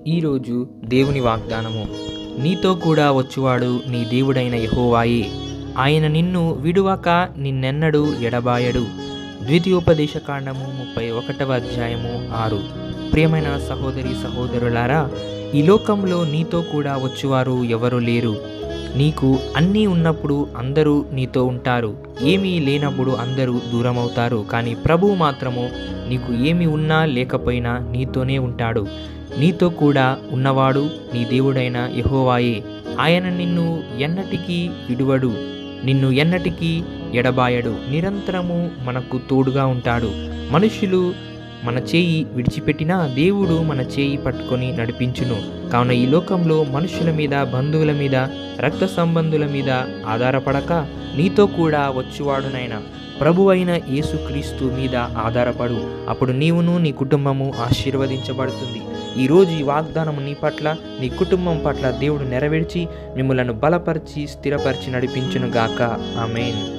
ఈరోజు దేవుని వాగ్దానము నీతో కూడా వచ్చువాడు నీ దేవుడైన యెహోవాయే ఆయన నిన్ను విడువక నిన్నెన్నడూ ఎడబాయడు ద్వితీయోపదేశ కాండము ముప్పై ఒకటవ అధ్యాయము ఆరు ప్రియమైన సహోదరి సహోదరులారా ఈ లోకంలో నీతో కూడా వచ్చువారు ఎవరు లేరు నీకు అన్నీ ఉన్నప్పుడు అందరూ నీతో ఉంటారు ఏమీ లేనప్పుడు అందరూ దూరం అవుతారు కానీ ప్రభువు మాత్రము నీకు ఏమి ఉన్నా లేకపోయినా నీతోనే ఉంటాడు నీతో కూడా ఉన్నవాడు నీ దేవుడైన యెహోవాయే ఆయన నిన్ను ఎన్నటికీ విడువడు నిన్ను ఎన్నటికీ ఎడబాయడు నిరంతరము మనకు తోడుగా ఉంటాడు మనుషులు మన చేయి విడిచిపెట్టినా దేవుడు మన చేయి పట్టుకొని నడిపించును కావున ఈ లోకంలో మనుషుల మీద బంధువుల మీద రక్త సంబంధుల మీద ఆధారపడక నీతో కూడా వచ్చువాడునైనా ప్రభు అయిన యేసుక్రీస్తు మీద ఆధారపడు అప్పుడు నీవును నీ కుటుంబము ఆశీర్వదించబడుతుంది ఈరోజు ఈ వాగ్దానం నీ పట్ల నీ కుటుంబం పట్ల దేవుడు నెరవేర్చి మిమ్మలను బలపరిచి స్థిరపరిచి నడిపించునుగాక ఆమెన్